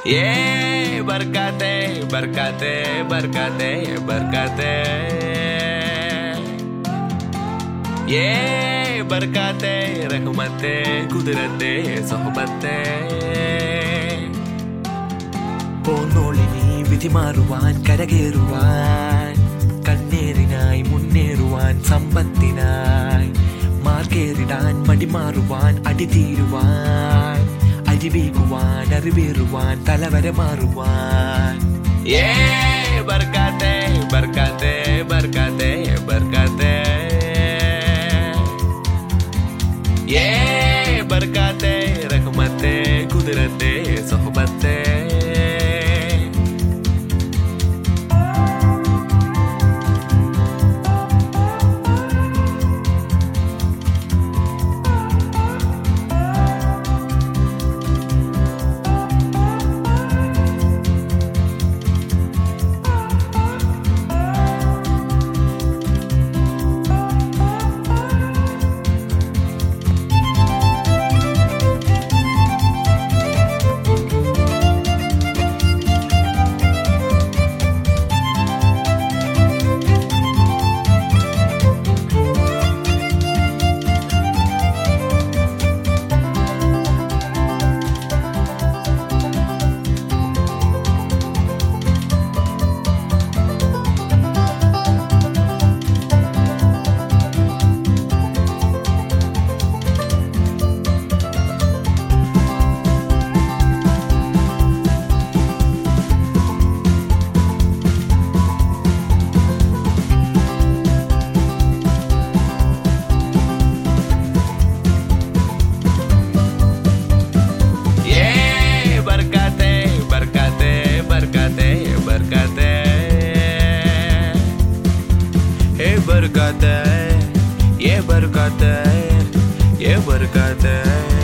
ये बरकते बरकते बरकते बरकते ये बरकते रहमते കുതിരത്തെ സഹബത്തെ പോന്നോളിനി വിധി മാറുവാൻ കരകേറുവാൻ കണ്ണേറിനായി മുന്നേറുവാൻ സമ്പത്തിനായി മാർക്കേറിടാൻ മടിമാറുവാൻ അടിതീരുവാൻ അരിവീകുവാൻ അറിവേറുവാൻ തലവര മാറുവാൻ ये बरकते बरकते बरकते बरकते ये बरकते रहमते കുതിരത്തെ സഹബത്തെ ये बरकते बरकते बरकते बरकते हे बरकते ये बरकते ये बरकते